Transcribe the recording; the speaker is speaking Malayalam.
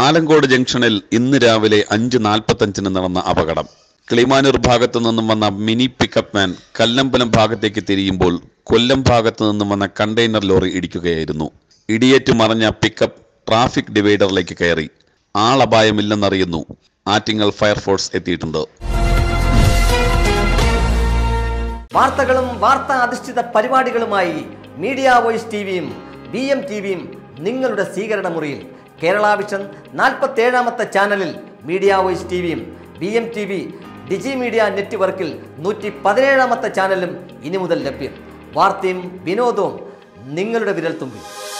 ആലങ്കോട് ജംഗ്ഷനിൽ ഇന്ന് രാവിലെ അഞ്ച് നാൽപ്പത്തഞ്ചിന് നടന്ന അപകടം കിളിമാനൂർ ഭാഗത്തു നിന്നും വന്ന മിനി പിക്കപ്പ് വാൻ കല്ലമ്പലം ഭാഗത്തേക്ക് തിരിയുമ്പോൾ കൊല്ലം ഭാഗത്തു നിന്നും വന്ന കണ്ടെയ്നർ ലോറി ഇടിക്കുകയായിരുന്നു ഇടിയേറ്റ് മറഞ്ഞ പിക്കപ്പ് ട്രാഫിക് ഡിവൈഡറിലേക്ക് കയറി ആളപായമില്ലെന്നറിയുന്നു ആറ്റിങ്ങൽ ഫയർഫോഴ്സ് എത്തിയിട്ടുണ്ട് വാർത്തകളും വാർത്താ അധിഷ്ഠിത പരിപാടികളുമായി മീഡിയ വോയിസ് ടി വിയും ബി എം ടി വിയും നിങ്ങളുടെ സ്വീകരണ മുറിയിൽ കേരള വിഷൻ നാൽപ്പത്തി ഏഴാമത്തെ ചാനലിൽ മീഡിയ വോയിസ് ടി വിയും B M T V digi media നെറ്റ്വർക്കിൽ നൂറ്റി പതിനേഴാമത്തെ ചാനലും ഇനി മുതൽ ലഭ്യം വാർത്തയും വിനോദവും നിങ്ങളുടെ വിരൽത്തുമ്പിൽ